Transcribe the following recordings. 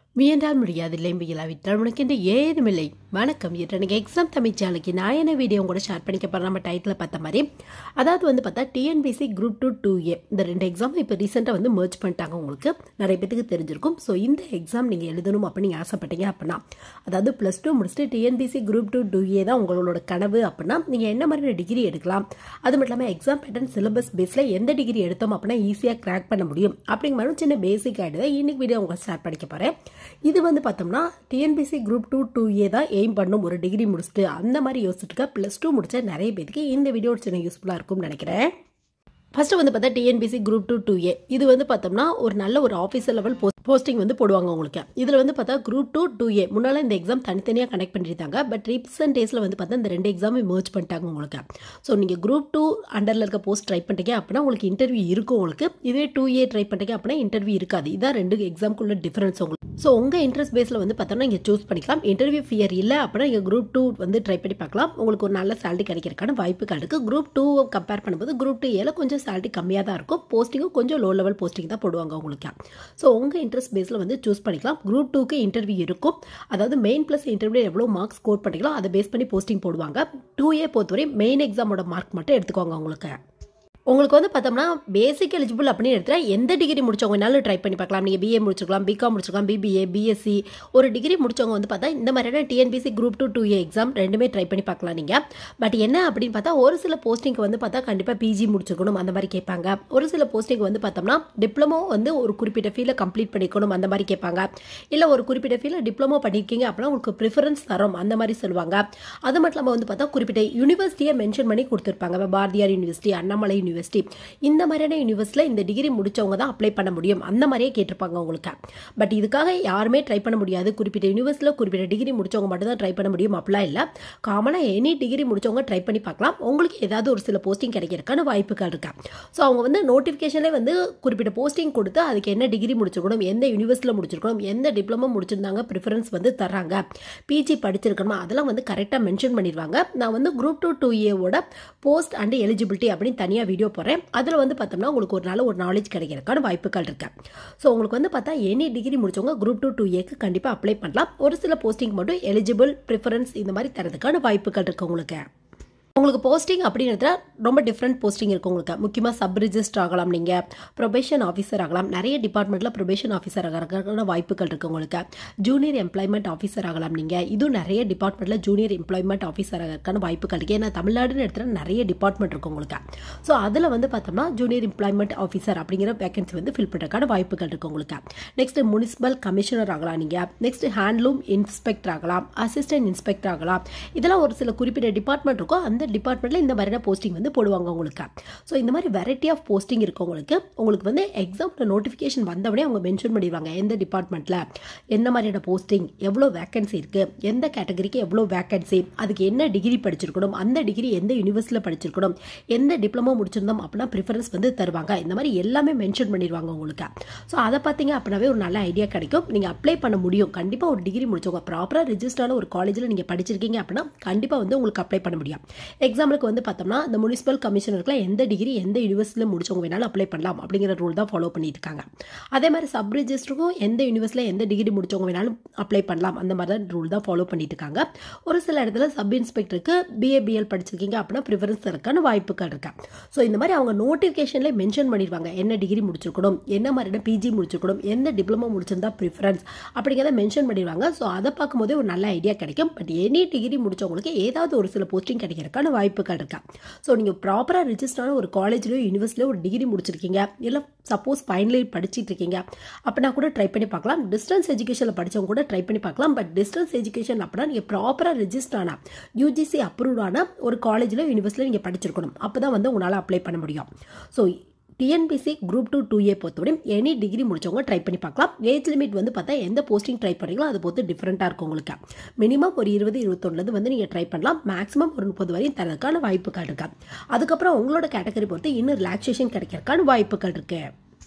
முயன்றால் முடியாதில்லை முயலாவிட்டால் உனக்கென்று ஏதுமில்லை வணக்கம் இன்று எனக்கு எக்ஸாம் தமிழ் சேனலுக்கு நான் என்ன வீடியோ கூட ஷேர் பண்ணிக்க போகிறேன் நம்ம டைட்டில் பார்த்த மாதிரி அதாவது வந்து பார்த்தா TNPSC group two two A இந்த ரெண்டு எக்ஸாம் இப்போ ரீசெண்டாக வந்து merge பண்ணிட்டாங்க உங்களுக்கு நிறைய பேத்துக்கு தெரிஞ்சிருக்கும் ஸோ இந்த எக்ஸாம் நீங்கள் எழுதணும் அப்படின்னு நீங்கள் ஆசைப்பட்டீங்க அப்படின்னா அதாவது ப்ளஸ் டூ முடிச்சுட்டு TNPSC group two two A தான் உங்களோட கனவு அப்படின்னா நீங்கள் என்ன மாதிரி டிகிரி எடுக்கலாம் அது மட்டும் இல்லாமல் எக்ஸாம் பேட்டர்ன் சிலபஸ் பேஸில் எந்த டிகிரி எடுத்தோம் அப்படின்னா ஈஸியாக கிராக் பண்ண முடியும் அப்படிங்கிற மாதிரி சின்ன பேசிக் ஆகிடுது இன்னைக்கு வீடியோ உங்களுக்கு ஷேர் பண்ணிக்க போகிறேன் இது வந்து பார்த்தோம்னா TNPSC group two two A தான் எய்ம் பண்ணும் ஒரு டிகிரி முடிச்சுட்டு அந்த மாதிரி யோசிச்சுட்டு இருக்க ப்ளஸ் டூ முடிச்ச நிறைய பேருக்கு இந்த வீடியோ ஒரு சின்ன யூஸ்ஃபுல்லாக இருக்கும்னு நினைக்கிறேன் ஃபர்ஸ்ட் வந்து பார்த்தா TNPSC group two two A இது வந்து பார்த்தோம்னா ஒரு நல்ல ஒரு ஆஃபீஸர் லெவல் போஸ்டிங் வந்து போடுவாங்க உங்களுக்கு இதில் வந்து பார்த்தா குரூப் டூ டூ ஏ முன்னால் இந்த எக்ஸாம் தனித்தனியாக கனெக்ட் பண்ணியிருந்தாங்க பட் ரீசெண்ட் டேஸில் வந்து பார்த்தா இந்த ரெண்டு எக்ஸாமே merge பண்ணிட்டாங்க உங்களுக்கு ஸோ நீங்கள் குரூப் டூ அண்டரில் இருக்க போஸ்ட் ட்ரை பண்ணிட்டீங்க அப்படின்னா உங்களுக்கு இன்டர்வியூ இருக்கும் உங்களுக்கு இதுவே டூ ஏ ட்ரை பண்ணிட்டீங்க அப்படின்னா இன்டர்வியூ இருக்காது இதான் ரெண்டு எக்ஸாம்க்குள்ள டிஃபரன்ஸ் உங்களுக்கு ஸோ உங்கள் இன்ட்ரெஸ்ட் பேஸில் வந்து பார்த்தோம்னா நீங்கள் சூஸ் பண்ணிக்கலாம் இன்டர்வியூ ஃபியர் இல்லை அப்படின்னா நீங்கள் குரூப் டூ வந்து ட்ரை பண்ணி பார்க்கலாம் உங்களுக்கு ஒரு நல்ல சேலரி கிடைக்கிறதுக்கான வாய்ப்புகள் இருக்குது குரூப் டூ கம்பேர் பண்ணும்போது குரூப் டூ ஏல கொஞ்சம் சேலரி கம்மியாக தான் இருக்கும் போஸ்டிங்கும் கொஞ்சம் லோ லெவல் போஸ்டிங் தான் போடுவாங்க உங்களுக்கு ஸோ உங்கள் இன்ட்ரெஸ்ட் பேஸில் வந்து சூஸ் பண்ணிக்கலாம் குரூப் டூக்கு இன்டர்வியூ இருக்கும் அதாவது மெயின் ப்ளஸ் இன்டர்வியூ எவ்வளோ மார்க்ஸ் ஸ்கோர் பண்ணிக்கலாம் அதை பேஸ் பண்ணி போஸ்டிங் போடுவாங்க டூ ஏ பொறுத்தவரை மெயின் எக்ஸாமோட மார்க் மட்டும் எடுத்துக்கோங்க உங்களுக்கு உங்களுக்கு வந்து பார்த்தோம்னா பேசிக் எலிஜிபிள் அப்படின்னு எடுத்துட்டா எந்த டிகிரி முடிச்சவங்க வேணாலும் ட்ரை பண்ணி பார்க்கலாம் நீங்கள் பிஏ முடிச்சிருக்கலாம் பிகாம் முடிச்சிருக்கலாம் பிபிஏ பிஎஸ்சி ஒரு டிகிரி முடிச்சவங்க வந்து பார்த்தா இந்த மாதிரியான TNPSC group two two A exam ரெண்டுமே ட்ரை பண்ணி பார்க்கலாம் நீங்கள் பட் என்ன அப்படின்னு பார்த்தா ஒரு சில போஸ்டிங்க்கு வந்து பார்த்தா கண்டிப்பாக பிஜி முடிச்சிருக்கணும் அந்த மாதிரி கேட்பாங்க ஒரு சில போஸ்டிங் வந்து பார்த்தோம்னா டிப்ளமோ வந்து ஒரு குறிப்பிட்ட ஃபீல்டில் கம்ப்ளீட் பண்ணிக்கணும் அந்த மாதிரி கேட்பாங்க இல்லை ஒரு குறிப்பிட்ட ஃபீல்டில் டிப்ளமோ பண்ணியிருக்கீங்க அப்படின்னா உங்களுக்கு ப்ரிஃபரன்ஸ் தரோம் அந்த மாதிரி சொல்லுவாங்க அது மட்டும் இல்லாமல் வந்து பார்த்தா குறிப்பிட்ட யூனிவர்சிட்டியை மென்ஷன் பண்ணி கொடுத்துருப்பாங்க இப்ப பாரதியார் யூனிவர்சிட்டி அண்ணாமலை யூனிவர்சிட்டி இந்த மாதிரியான யூனிவர்சிட்டியில் இந்த டிகிரி முடிச்சவங்க தான் அப்ளை பண்ண முடியும் அந்த மாதிரியே கேட்டிருப்பாங்க உங்களுக்கு பட் இதுக்காக யாருமே ட்ரை பண்ண முடியாது குறிப்பிட்ட யூனிவர்சிட்டியில் குறிப்பிட்ட டிகிரி முடிச்சவங்க மட்டும் தான் ட்ரை பண்ண முடியும் அப்படிலாம் இல்லை காமனாக எனி டிகிரி முடிச்சவங்க ட்ரை பண்ணி பார்க்கலாம் உங்களுக்கு ஏதாவது ஒரு சில போஸ்டிங் கிடைக்கிறதுக்கான வாய்ப்புகள் இருக்கா ஸோ அவங்க வந்து நோட்டிஃபிகேஷன்லேயே வந்து குறிப்பிட்ட போஸ்டிங் கொடுத்து அதுக்கு என்ன டிகிரி முடிச்சிருக்கணும் எந்த யூனிவர்சிட்டியில் முடிச்சிருக்கணும் எந்த டிப்ளமோ முடிச்சிருந்தாங்க ப்ரிஃபரன்ஸ் வந்து தர்றாங்க பிஜி படிச்சிருக்கணுமா அதெல்லாம் வந்து கரெக்டாக மென்ஷன் பண்ணிடுவாங்க நான் வந்து குரூப் டூ டூ ஏவோட போஸ்ட் அண்ட் எலிஜிபிலிட்டி அப்படின்னு தனியாக வீடியோ போடுறேன் அதில் வந்து பார்த்தோம்னா உங்களுக்கு ஒரு நல்ல ஒரு நாலேஜ் கிடைக்கிறதுக்கான வாய்ப்புகள் இருக்கு ஸோ உங்களுக்கு வந்து பார்த்தா எனி டிகிரி முடிச்சவங்க குரூப் டூ டூ ஏக்கு கண்டிப்பாக அப்ளை பண்ணலாம் ஒரு சில போஸ்டிங் மட்டும் எலிஜிபிள் ப்ரிஃபரன்ஸ் இந்த மாதிரி தரதுக்கான வாய்ப்புகள் இருக்கு உங்களுக்கு உங்களுக்கு போஸ்டிங் அப்படின்றதுல ரொம்ப டிஃப்ரெண்ட் போஸ்டிங் இருக்கும் உங்களுக்கு முக்கியமாக சப் ரிஜிஸ்டர் ஆகலாம் நீங்கள் ப்ரொபேஷன் ஆஃபீஸர் ஆகலாம் நிறைய டிபார்ட்மெண்ட்டில் ப்ரொபேஷன் ஆஃபீஸர் ஆகிறதுக்கான வாய்ப்புகள் இருக்குது உங்களுக்கு ஜூனியர் எம்ப்ளாய்மெண்ட் ஆஃபீஸர் ஆகலாம் நீங்கள் இதுவும் நிறைய டிபார்ட்மெண்ட்டில் ஜூனியர் எம்ப்ளாய்மெண்ட் ஆஃபீஸர் ஆகிறதுக்கான வாய்ப்புகள் இருக்குது ஏன்னா தமிழ்நாடுன்னு எடுத்துகிட்டு நிறைய டிபார்ட்மெண்ட் இருக்கும் உங்களுக்கு ஸோ அதில் வந்து பார்த்தோம்னா ஜூனியர் எம்ப்ளாய்மெண்ட் ஆஃபீஸர் அப்படிங்கிற வேகன்சி வந்து ஃபில் பண்ணுறதுக்கான வாய்ப்புகள் இருக்குது உங்களுக்கு நெக்ஸ்ட் முனிசிபல் கமிஷனர் ஆகலாம் நீங்கள் நெக்ஸ்ட் ஹேண்ட்லூம் இன்ஸ்பெக்டர் ஆகலாம் அசிஸ்டன்ட் இன்ஸ்பெக்டர் ஆகலாம் இதெல்லாம் ஒரு சில குறிப்பிட்ட டிபார்ட்மெண்ட் இருக்கும் அந்த டிபார்ட்மெண்ட்டில் இந்த மாதிரியான போஸ்டிங் வந்து போடுவாங்க உங்களுக்கு ஸோ இந்த மாதிரி வெரைட்டி ஆஃப் போஸ்டிங் இருக்கு உங்களுக்கு உங்களுக்கு வந்து எக்ஸாமில் நோட்டிஃபிகேஷன் வந்தவொடனே அவங்க மென்ஷன் பண்ணிடுவாங்க எந்த டிபார்ட்மெண்ட்டில் எந்த மாதிரியான போஸ்டிங் எவ்வளோ வேக்கன்சி இருக்குது எந்த கேட்டகரிக்கு எவ்வளோ வேக்கன்சி அதுக்கு என்ன டிகிரி படிச்சிருக்கணும் அந்த டிகிரி எந்த யூனிவர்சிட்டியில் படிச்சிருக்கணும் எந்த டிப்ளமோ முடிச்சிருந்தோம் அப்படின்னா ப்ரிஃபரன்ஸ் வந்து தருவாங்க இந்த மாதிரி எல்லாமே மென்ஷன் பண்ணிடுவாங்க உங்களுக்கு ஸோ அதை பார்த்தீங்க அப்படின்னாவே ஒரு நல்ல ஐடியா கிடைக்கும் நீங்கள் அப்ளை பண்ண முடியும் கண்டிப்பாக ஒரு டிகிரி முடிச்சவங்க ப்ராப்பராக ரிஜிஸ்டரான ஒரு காலேஜில் நீங்கள் படிச்சிருக்கீங்க அப்படின்னா கண்டிப்பாக வந்து உங்களுக்கு அப்ளை பண்ண முடியும் எக்ஸாம்பிளுக்கு வந்து பார்த்தோம்னா இந்த முனிசிபல் கமிஷனருக்குலாம் எந்த டிகிரி எந்த யூனிவர்சிட்டியில் முடிச்சவங்க வேணாலும் அப்ளை பண்ணலாம் அப்படிங்கிற ரூல் தான் ஃபாலோ பண்ணிட்டு இருக்காங்க அதே மாதிரி சப் ரிஜிஸ்டருக்கும் எந்த யூனிவர்சிட்டியில் எந்த டிகிரி முடிச்சவங்க வேணாலும் அப்ளை பண்ணலாம் அந்த மாதிரி தான் ரூல் தான் ஃபாலோ பண்ணிட்டு இருக்காங்க ஒரு சில இடத்துல சப் இன்ஸ்பெக்டருக்கு பிஏபிஎல் படிச்சிருக்கீங்க அப்படின்னா ப்ரிஃபரன்ஸ் இருக்கான வாய்ப்புகள் இருக்கா ஸோ இந்த மாதிரி அவங்க நோட்டிஃபிகேஷன்லேயே மென்ஷன் பண்ணிடுவாங்க என்ன டிகிரி முடிச்சிருக்கணும் என்ன மாதிரியான பிஜி முடிச்சிருக்கணும் எந்த டிப்ளமோ முடிச்சிருந்தா ப்ரிஃபரன்ஸ் அப்படிங்கிறத மென்ஷன் பண்ணிடுவாங்க ஸோ அதை பார்க்கும்போதே ஒரு நல்ல ஐடியா கிடைக்கும் பட் எனி டிகிரி முடிச்சவங்களுக்கு ஏதாவது ஒரு சில போஸ்டிங் கிடைக்கிறதுக்கான வாய்ப்புகள் இருக்கா ஸோ நீங்கள் ப்ராப்பராக ரிஜிஸ்டரான ஒரு காலேஜ்லையோ யூனிவர்சிட்டியோ ஒரு டிகிரி முடிச்சிருக்கீங்க இல்லை சப்போஸ் ஃபைனல் இயர் படிச்சிட்டு இருக்கீங்க அப்படின்னா கூட ட்ரை பண்ணி பார்க்கலாம் டிஸ்டன்ஸ் எஜுகேஷனில் படித்தவங்க கூட ட்ரை பண்ணி பார்க்கலாம் பட் டிஸ்டன்ஸ் எஜுகேஷன் அப்படின்னா நீங்கள் ப்ராப்பராக ரிஜிஸ்டர் ஆன யூஜிசி அப்ரூவ்டான ஒரு காலேஜில் யூனிவர்சிட்டியில் நீங்கள் படிச்சிருக்கணும் அப்போ தான் வந்து உங்களால் அப்ளை பண்ண முடியும் so TNPSC group two two A பொறுத்தவரையும் எனி டிகிரி முடிச்சவங்க ட்ரை பண்ணி பார்க்கலாம் ஏஜ் லிமிட் வந்து பார்த்தா எந்த போஸ்டிங் ட்ரை பண்ணுறீங்களோ அது பொறுத்து டிஃப்ரெண்ட்டாக இருக்கும் உங்களுக்கு மினிமம் ஒரு இருபது இருபத்தொன்னுலேருந்து வந்து நீங்கள் ட்ரை பண்ணலாம் மேக்ஸிமம் ஒரு முப்பது வரையும் தரதுக்கான வாய்ப்புகள் இருக்கா அதுக்கப்புறம் உங்களோட கேட்டகரி பொறுத்து இன்னும் ரிலாக்ஸேஷன் கிடைக்கிறதுக்கான வாய்ப்புகள் இருக்குது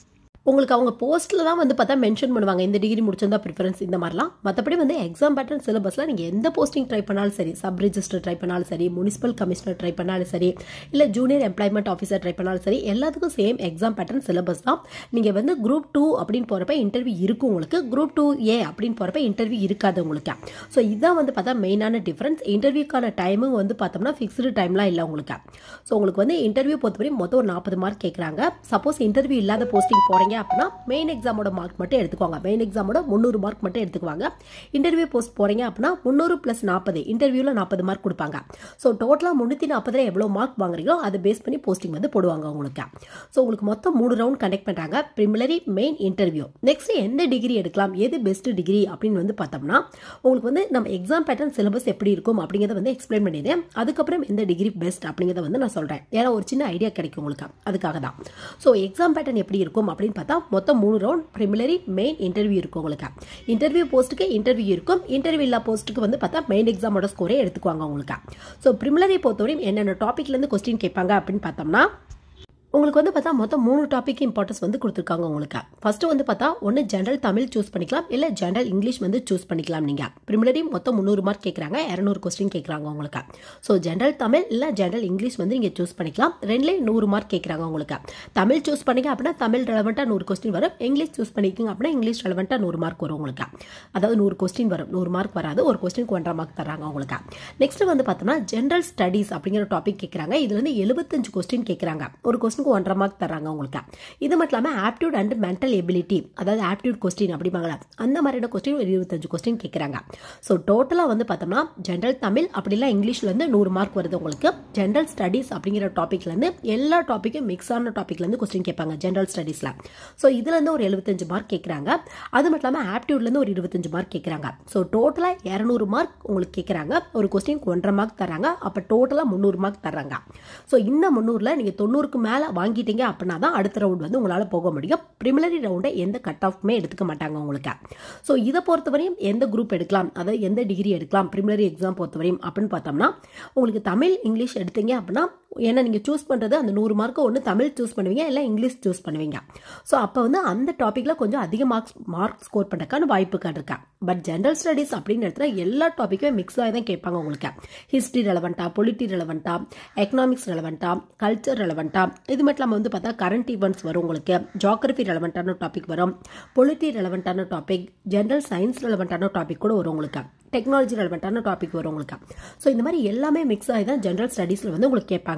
உங்களுக்கு அவங்க போஸ்ட்டில் தான் வந்து பார்த்தா மென்ஷன் பண்ணுவாங்க இந்த டிகிரி முடிச்சிருந்தா ப்ரிஃபரன்ஸ் இந்த மாதிரிலாம் மற்றபடி வந்து எக்ஸாம் பேட்டர்ன் சிலபஸில் நீங்கள் எந்த போஸ்டிங் ட்ரை பண்ணாலும் சரி சப் ரிஜிஸ்டர் ட்ரை பண்ணாலும் சரி முனிசிபல் கமிஷனர் ட்ரை பண்ணாலும் சரி இல்லை ஜூனியர் எம்ப்ளாய்மெண்ட் ஆஃபீஸர் ட்ரை பண்ணாலும் சரி எல்லாத்துக்கும் சேம் எக்ஸாம் பேட்டர்ன் சிலபஸ் தான் நீங்கள் வந்து குரூப் டூ அப்படின்னு போகிறப்ப இன்டர்வியூ இருக்கும் உங்களுக்கு குரூப் டூ ஏ அப்படின்னு போகிறப்ப இன்டர்வியூ இருக்காது உங்களுக்கு ஸோ இதுதான் வந்து பார்த்தா மெயினான டிஃப்ரென்ஸ் இன்டர்வியூக்கான டைமும் வந்து பார்த்தோம்னா ஃபிக்ஸ்டு டைம்லாம் இல்லை உங்களுக்கு ஸோ உங்களுக்கு வந்து இன்டர்வியூ பொறுத்தவரை மொத்தம் ஒரு நாற்பது மார்க் கேட்குறாங்க சப்போஸ் இன்டர்வியூ இல்லாத போஸ்டிங் போகிறீங்க அப்படின்னா மெயின் எக்ஸாமோட மார்க் மட்டும் எடுத்துக்கோங்க மெயின் எக்ஸாமோட முந்நூறு மார்க் மட்டும் எடுத்துக்குவாங்க இன்டர்வியூ போஸ்ட் போகிறீங்க அப்படின்னா முந்நூறு ப்ளஸ் நாற்பது இன்டர்வியூவில் நாற்பது மார்க் கொடுப்பாங்க ஸோ டோட்டலாக முந்நூற்றி நாற்பதில் எவ்வளோ மார்க் வாங்குறீங்களோ அதை பேஸ் பண்ணி போஸ்டிங் வந்து போடுவாங்க உங்களுக்கு ஸோ உங்களுக்கு மொத்தம் மூணு ரவுண்ட் கண்டக்ட் பண்ணுறாங்க ப்ரிமிலரி மெயின் இன்டர்வியூ நெக்ஸ்ட் எந்த டிகிரி எடுக்கலாம் எது பெஸ்ட் டிகிரி அப்படின்னு வந்து பார்த்தோம்னா உங்களுக்கு வந்து நம்ம எக்ஸாம் பேட்டர்ன் சிலபஸ் எப்படி இருக்கும் அப்படிங்கிறத வந்து எக்ஸ்பிளைன் பண்ணிடுறேன் அதுக்கப்புறம் எந்த டிகிரி பெஸ்ட் அப்படிங்கிறத வந்து நான் சொல்கிறேன் ஏன்னா ஒரு சின்ன ஐடியா கிடைக்கும் உங்களுக்கு அதுக்காக தான் ஸோ எக்ஸாம் பேட்டர்ன் எப்படி இருக்கும் அப்படின்னு பார்த்தா மொத்தம் மூணு ரவுண்ட் ப்ரிமிலரி மெயின் இன்டர்வியூ இருக்கும் உங்களுக்கு இன்டர்வியூ போஸ்ட்டுக்கு இன்டர்வியூ இருக்கும் இன்டர்வியூ இல்லா போஸ்ட்டுக்கு வந்து பார்த்தா மெயின் எக்ஸாமோட ஸ்கோரே எடுத்துக்குவாங்க உங்களுக்கு ஸோ ப்ரிமிலரி பொறுத்தவரையும் என்னென்ன டாப்பிக்லேருந்து கொஸ்டின் கேட்பாங்க அப்படின்னு பார்த்தோம்னா உங்களுக்கு வந்து பார்த்தா மொத்தம் மூணு டாபிக் இம்பார்ட்டன்ஸ் வந்து கொடுத்துருக்காங்க உங்களுக்கு ஃபர்ஸ்ட் வந்து பார்த்தா ஒன்று ஜென்ரல் தமிழ் சூஸ் பண்ணிக்கலாம் இல்லை ஜென்ரல் இங்கிலீஷ் வந்து சூஸ் பண்ணிக்கலாம் நீங்கள் ப்ரிமிலரி மொத்தம் முந்நூறு மார்க் கேட்குறாங்க இரநூறு கொஸ்டின் கேட்குறாங்க உங்களுக்கு ஸோ ஜென்ரல் தமிழ் இல்லை ஜென்ரல் இங்கிலீஷ் வந்து நீங்கள் சூஸ் பண்ணிக்கலாம் ரெண்டுலேயும் நூறு மார்க் கேட்குறாங்க உங்களுக்கு தமிழ் சூஸ் பண்ணிங்க அப்படின்னா தமிழ் ரெலவெண்ட்டாக நூறு கொஸ்டின் வரும் இங்கிலீஷ் சூஸ் பண்ணிக்கிங்க அப்படின்னா இங்கிலீஷ் ரெலவெண்ட்டாக நூறு மார்க் வரும் உங்களுக்கு அதாவது நூறு கொஸ்டின் வரும் நூறு மார்க் வராது ஒரு கொஸ்டினுக்கு ஒன்றரை மார்க் தராங்க உங்களுக்கு நெக்ஸ்ட் வந்து பார்த்தோம்னா ஜென்ரல் ஸ்டடீஸ் அப்படிங்கிற டாபிக் கேட்குறாங்க இதுல இருந்து எழுபத்தஞ்சு கொஸ்டின் கேட்குறாங்க ஒரு கொஸ்டினுக்கு ஒன்றரை மார்க் தராங்க உங்களுக்கு இது மட்டும் இல்லாமல் ஆப்டியூட் அண்ட் மென்டல் எபிலிட்டி அதாவது ஆப்டியூட் கொஸ்டின் அப்படிம்பாங்களா அந்த மாதிரியான கொஸ்டின் ஒரு இருபத்தஞ்சு கொஸ்டின் கேட்குறாங்க ஸோ டோட்டலாக வந்து பார்த்தோம்னா ஜென்ரல் தமிழ் அப்படிலாம் இங்கிலீஷ்லேருந்து நூறு மார்க் வருது உங்களுக்கு ஜென்ரல் ஸ்டடீஸ் அப்படிங்கிற டாப்பிக்லேருந்து எல்லா டாப்பிக்கும் மிக்ஸ் ஆன டாப்பிக்லேருந்து கொஸ்டின் கேட்பாங்க ஜென்ரல் ஸ்டடீஸில் ஸோ இதுலேருந்து ஒரு எழுபத்தஞ்சு மார்க் கேட்குறாங்க அது மட்டும் இல்லாமல் ஆப்டியூட்லேருந்து ஒரு இருபத்தஞ்சு மார்க் கேட்குறாங்க ஸோ டோட்டலாக இரநூறு மார்க் உங்களுக்கு கேட்குறாங்க ஒரு கொஸ்டின் ஒன்றரை மார்க் தராங்க அப்போ டோட்டலாக முந்நூறு மார்க் தராங்க ஸோ இந்த முந்நூறில் நீங்கள் தொண்ணூறுக்கு மேலே வாங்கிட்டீங்க அப்படின்னா தான் அடுத்த ரவுண்ட் வந்து உங்களால் போக முடியும் ப்ரிமிலரி ரவுண்டை எந்த கட் ஆஃப்மே எடுத்துக்க மாட்டாங்க உங்களுக்கு ஸோ இதை பொறுத்தவரையும் எந்த குரூப் எடுக்கலாம் அதாவது எந்த டிகிரி எடுக்கலாம் ப்ரிமிலரி எக்ஸாம் பொறுத்தவரையும் அப்படின்னு பார்த்தோம்னா உங்களுக்கு தமிழ் இங்கிலீஷ் எடுத்தீங்க அப்படின்னா ஏன்னா நீங்கள் சூஸ் பண்ணுறது அந்த நூறு மார்க்கு ஒன்று தமிழ் சூஸ் பண்ணுவீங்க இல்லை இங்கிலீஷ் சூஸ் பண்ணுவீங்க ஸோ அப்போ வந்து அந்த டாப்பிக்கில் கொஞ்சம் அதிக மார்க்ஸ் மார்க் ஸ்கோர் பண்ணுறதுக்கான வாய்ப்புகள் இருக்கா பட் ஜென்ரல் ஸ்டடீஸ் அப்படின்னு இடத்துல எல்லா டாப்பிக்குமே மிக்ஸ் ஆகி தான் கேட்பாங்க உங்களுக்கு ஹிஸ்ட்ரி ரெலவெண்ட்டா பொலிட்டி ரெலவெண்ட்டா எக்கனாமிக்ஸ் ரெலவெண்ட்டா கல்ச்சர் ரெலவெண்ட்டா இது மட்டும் இல்லாமல் வந்து பார்த்தா கரண்ட் ஈவெண்ட்ஸ் வரும் உங்களுக்கு ஜாகிரபி ரெலவெண்ட்டான டாபிக் வரும் பொலிட்டி ரெலவெண்ட்டான டாபிக் ஜென்ரல் சயின்ஸ் ரெலவெண்ட்டான டாபிக் கூட வரும் உங்களுக்கு டெக்னாலஜி ரெலவெண்ட்டான டாபிக் வரும் உங்களுக்கு ஸோ இந்த மாதிரி எல்லாமே மிக்ஸ் ஆகி தான் ஜென்ரல் ஸ்டடீஸில் வந்து உங்களுக்கு கேட்பாங்க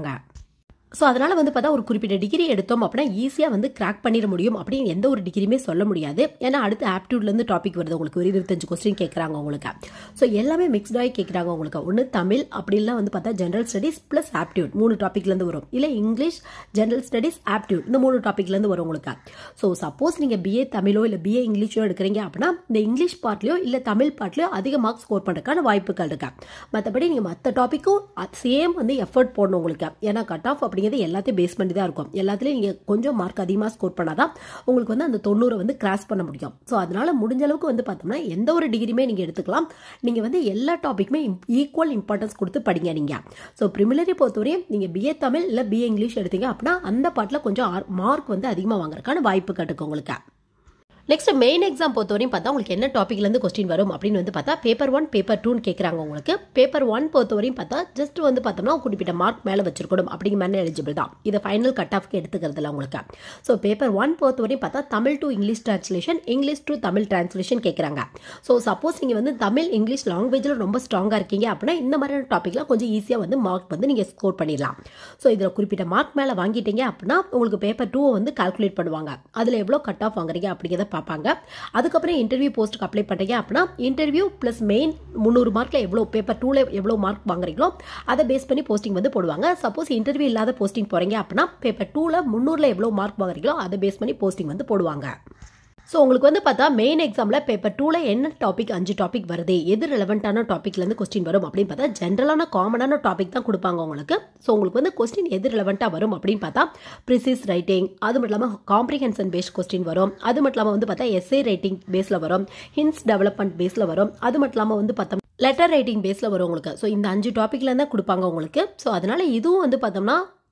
ஸோ அதனால் வந்து பார்த்தா ஒரு குறிப்பிட்ட டிகிரி எடுத்தோம் அப்படின்னா ஈஸியாக வந்து கிராக் பண்ணிட முடியும் அப்படின்னு எந்த ஒரு டிகிரியுமே சொல்ல முடியாது ஏன்னா அடுத்து ஆப்டியூட்லேருந்து டாபிக் வருது உங்களுக்கு ஒரு இருபத்தஞ்சு கொஸ்டின் கேட்குறாங்க உங்களுக்கு ஸோ எல்லாமே மிக்ஸ்டாகி கேட்குறாங்க உங்களுக்கு ஒன்று தமிழ் அப்படிலாம் வந்து பார்த்தா ஜென்ரல் ஸ்டடீஸ் ப்ளஸ் ஆப்டியூட் மூணு டாப்பிக்லேருந்து வரும் இல்லை இங்கிலீஷ் ஜென்ரல் ஸ்டடீஸ் ஆப்டியூட் இந்த மூணு டாப்பிக்லேருந்து வரும் உங்களுக்கு ஸோ சப்போஸ் நீங்கள் பிஏ தமிழோ இல்லை பிஏ இங்கிலீஷோ எடுக்கிறீங்க அப்படின்னா இந்த இங்கிலீஷ் பார்ட்லையோ இல்லை தமிழ் பார்ட்லையோ அதிக மார்க் ஸ்கோர் பண்ணுறதுக்கான வாய்ப்புகள் இருக்கா மற்றபடி நீங்கள் மற்ற டாப்பிக்கும் சேம் வந்து எஃபர்ட் போடணும் உங்களுக்கு ஏன்னா கட் ஆஃப் அப்படிங்கிறது எல்லாத்தையும் பேஸ் பண்ணி தான் இருக்கும் எல்லாத்துலேயும் நீங்கள் கொஞ்சம் மார்க் அதிகமாக ஸ்கோர் பண்ணாதான் உங்களுக்கு வந்து அந்த தொண்ணூறை வந்து கிராஸ் பண்ண முடியும் ஸோ அதனால முடிஞ்ச அளவுக்கு வந்து பார்த்தோம்னா எந்த ஒரு டிகிரியுமே நீங்கள் எடுத்துக்கலாம் நீங்கள் வந்து எல்லா டாப்பிக்குமே ஈக்குவல் இம்பார்ட்டன்ஸ் கொடுத்து படிங்க நீங்கள் ஸோ ப்ரிமிலரி பொறுத்தவரையும் நீங்கள் பிஏ தமிழ் இல்லை பிஏ இங்கிலீஷ் எடுத்தீங்க அப்படின்னா அந்த பாட்டில் கொஞ்சம் மார்க் வந்து அதிகமாக வாங்குறதுக்கான வாய்ப்பு கட்டுக்கு உங்களுக்கு நெக்ஸ்ட் மெயின் எக்ஸாம் பொறுத்தவரையும் பார்த்தா உங்களுக்கு என்ன டாப்பிக்லேருந்து கொஸ்டின் வரும் அப்படின்னு வந்து பார்த்தா பேப்பர் ஒன் பேப்பர் டூன்னு கேட்குறாங்க உங்களுக்கு பேப்பர் ஒன் பொறுத்தவரையும் பார்த்தா ஜஸ்ட் வந்து பார்த்தோம்னா குறிப்பிட்ட மார்க் மேலே வச்சிருக்கணும் அப்படிங்கிற மாதிரி எலிஜிபிள் தான் இதை ஃபைனல் கட் ஆஃப்க்கு எடுத்துக்கிறதுல உங்களுக்கு ஸோ பேப்பர் ஒன் பொறுத்தவரையும் பார்த்தா Tamil to English translation English to Tamil translation கேட்குறாங்க ஸோ சப்போஸ் நீங்கள் வந்து தமிழ் இங்கிலீஷ் லாங்குவேஜில் ரொம்ப ஸ்ட்ராங்காக இருக்கீங்க அப்படின்னா இந்த மாதிரியான டாப்பிக்லாம் கொஞ்சம் ஈஸியாக வந்து மார்க் வந்து நீங்கள் ஸ்கோர் பண்ணிடலாம் ஸோ இதில் குறிப்பிட்ட மார்க் மேலே வாங்கிட்டீங்க அப்படின்னா உங்களுக்கு பேப்பர் டூவை வந்து கால்குலேட் பண்ணுவாங்க அதில் எவ்வளோ கட் ஆஃப் வாங்குறீங்க அப்படிங்கிறத பார்ப்பாங்க அதுக்கப்புறம் இன்டர்வியூ போஸ்ட்டுக்கு அப்ளை பண்ணுறீங்க அப்படின்னா இன்டர்வியூ ப்ளஸ் மெயின் முந்நூறு மார்க்கில் எவ்வளோ பேப்பர் டூவில் எவ்வளோ மார்க் வாங்குறீங்களோ அதை பேஸ் பண்ணி போஸ்டிங் வந்து போடுவாங்க சப்போஸ் இன்டர்வியூ இல்லாத போஸ்டிங் போகிறீங்க அப்படின்னா பேப்பர் டூவில் முந்நூறில் எவ்வளோ மார்க் வாங்குறீங்களோ அதை பேஸ் பண்ணி போஸ்டிங் வந்து போடுவாங்க ஸோ உங்களுக்கு வந்து பார்த்தா மெயின் எக்ஸாமில் பேப்பர் டூவில் என்ன டாபிக் அஞ்சு டாபிக் வருது எது ரெலவெண்ட்டான டாப்பிக்லேருந்து கொஸ்டின் வரும் அப்படின்னு பார்த்தா ஜென்ரலான காமனான டாபிக் தான் கொடுப்பாங்க உங்களுக்கு ஸோ உங்களுக்கு வந்து கொஸ்டின் எது ரெலவெண்ட்டாக வரும் அப்படின்னு பார்த்தா ப்ரிசிஸ் ரைட்டிங் அது மட்டும் இல்லாமல் காம்ப்ரிஹென்ஷன் பேஸ்ட் கொஸ்டின் வரும் அது மட்டும் இல்லாமல் வந்து பார்த்தா எஸ்ஏ ரைட்டிங் பேஸில் வரும் ஹின்ஸ் டெவலப்மெண்ட் பேஸில் வரும் அது மட்டும் இல்லாமல் வந்து பார்த்தா லெட்டர் ரைட்டிங் பேஸில் வரும் உங்களுக்கு ஸோ இந்த அஞ்சு டாப்பிக்ல தான் கொடுப்பாங்க உங்களுக்கு ஸோ அதனால இதுவும் வந்து பார்த்தோம்னா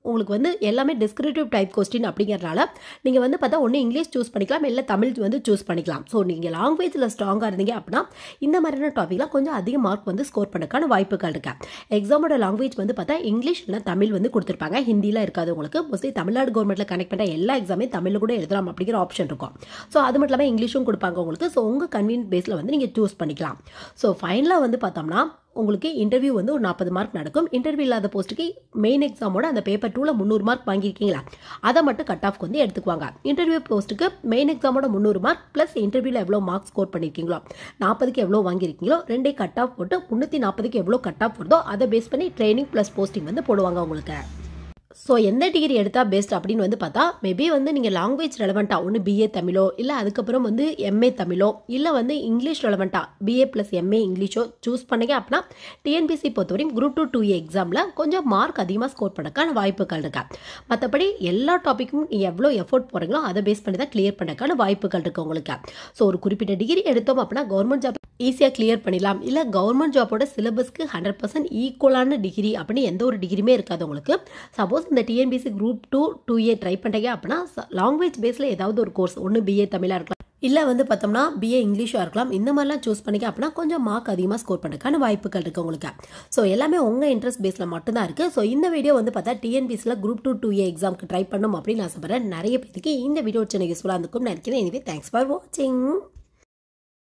உங்களுக்கு வந்து எல்லாமே டிஸ்கிரிப்டிவ் டைப் கொஸ்டின் அப்படிங்கிறனால நீங்கள் வந்து பார்த்தா ஒன்று இங்கிலீஷ் சூஸ் பண்ணிக்கலாம் இல்லை தமிழ் வந்து சூஸ் பண்ணிக்கலாம் ஸோ நீங்கள் லாங்குவேஜில் ஸ்ட்ராங்காக இருந்தீங்க அப்படின்னா இந்த மாதிரியான டாப்பிக்லாம் கொஞ்சம் அதிக மார்க் வந்து ஸ்கோர் பண்ணக்கான வாய்ப்புகள் இருக்கு எக்ஸாமோட லாங்குவேஜ் வந்து பார்த்தா இங்கிலீஷ் இல்லை தமிழ் வந்து கொடுத்துருப்பாங்க ஹிந்தியில் இருக்காது உங்களுக்கு மோஸ்ட்லி தமிழ்நாடு கவர்மெண்ட்டில் கனெக்ட் பண்ண எல்லா எக்ஸாமே தமிழில் கூட எழுதலாம் அப்படிங்கிற ஆப்ஷன் இருக்கும் ஸோ அது மட்டும் இல்லாமல் இங்கிலீஷும் கொடுப்பாங்க உங்களுக்கு ஸோ உங்கள் கன்வீனியன்ட் பேஸில் வந்து நீங்கள் சூஸ் பண்ணிக்கலாம் ஸோ ஃபைனலாக வந்து பார்த்தோம்னா உங்களுக்கு இன்டர்வியூ வந்து ஒரு நாற்பது மார்க் நடக்கும் இன்டர்வியூ இல்லாத போஸ்ட்டுக்கு மெயின் எக்ஸாமோட அந்த பேப்பர் டூவில் முந்நூறு மார்க் வாங்கியிருக்கீங்களா அதை மட்டும் கட் ஆஃப் வந்து எடுத்துக்குவாங்க இன்டர்வியூ போஸ்ட்டுக்கு மெயின் எக்ஸாமோட முந்நூறு மார்க் ப்ளஸ் இன்டர்வியூவில் எவ்வளோ மார்க் ஸ்கோர் பண்ணியிருக்கீங்களோ நாற்பதுக்கு எவ்வளோ வாங்கியிருக்கீங்களோ ரெண்டே கட் ஆஃப் போட்டு முந்நூற்றி நாற்பதுக்கு எவ்வளோ கட் ஆஃப் வருதோ அதை பேஸ் பண்ணி ட்ரைனிங் ப்ளஸ் போஸ்டிங் வந்து போடுவாங்க உங்களுக்கு ஸோ எந்த டிகிரி எடுத்தால் பெஸ்ட் அப்படின்னு வந்து பார்த்தா மேபி வந்து நீங்கள் லாங்குவேஜ் ரெலவெண்ட்டாக ஒன்று பிஏ தமிழோ இல்லை அதுக்கப்புறம் வந்து எம்ஏ தமிழோ இல்லை வந்து இங்கிலீஷ் ரெலவெண்ட்டாக பிஏ ப்ளஸ் எம்ஏ இங்கிலீஷோ சூஸ் பண்ணீங்க அப்படின்னா டிஎன்பிசி பொறுத்தவரையும் குரூப் டூ டூ ஏ எக்ஸாமில் கொஞ்சம் மார்க் அதிகமாக ஸ்கோர் பண்ணக்கான வாய்ப்புகள் இருக்கா மற்றபடி எல்லா டாப்பிக்கும் நீங்கள் எவ்வளோ எஃபோர்ட் போகிறீங்களோ அதை பேஸ் பண்ணி தான் கிளியர் பண்ணக்கான வாய்ப்புகள் இருக்குது உங்களுக்கு ஸோ ஒரு குறிப்பிட்ட டிகிரி எடுத்தோம் அப்படின்னா கவர்மெண்ட் ஜாப் ஈஸியாக கிளியர் பண்ணிடலாம் இல்லை கவர்மெண்ட் ஜாப்போட சிலபஸ்க்கு ஹண்ட்ரட் பர்சன்ட் ஈக்குவலான டிகிரி அப்படின்னு எந்த ஒரு டிகிரியுமே இருக்காது உங்களுக்கு சப்போஸ் இந்த TNPSC group two two A try பண்ணுறீங்க அப்படின்னா லாங்குவேஜ் பேஸில் ஏதாவது ஒரு கோர்ஸ் ஒன்று பிஏ தமிழாக இருக்கலாம் இல்லை வந்து பார்த்தோம்னா பிஏ இங்கிலீஷாக இருக்கலாம் இந்த மாதிரிலாம் சூஸ் பண்ணிக்க அப்படின்னா கொஞ்சம் மார்க் அதிகமாக ஸ்கோர் பண்ணுறதுக்கான வாய்ப்புகள் இருக்குது உங்களுக்கு ஸோ எல்லாமே உங்கள் இன்ட்ரெஸ்ட் பேஸில் மட்டும்தான் இருக்குது ஸோ இந்த வீடியோ வந்து பார்த்தா டிஎன்பிசியில் குரூப் டூ டூ ஏ எக்ஸாமுக்கு ட்ரை பண்ணணும் அப்படின்னு ஆசைப்படுறேன் நிறைய பேருக்கு இந்த வீடியோ சின்ன யூஸ்ஃபுல்லாக இருந்திருக்கும் நினைக்கிறேன் எனவே தேங்க்ஸ் ஃபார் வாட்சிங்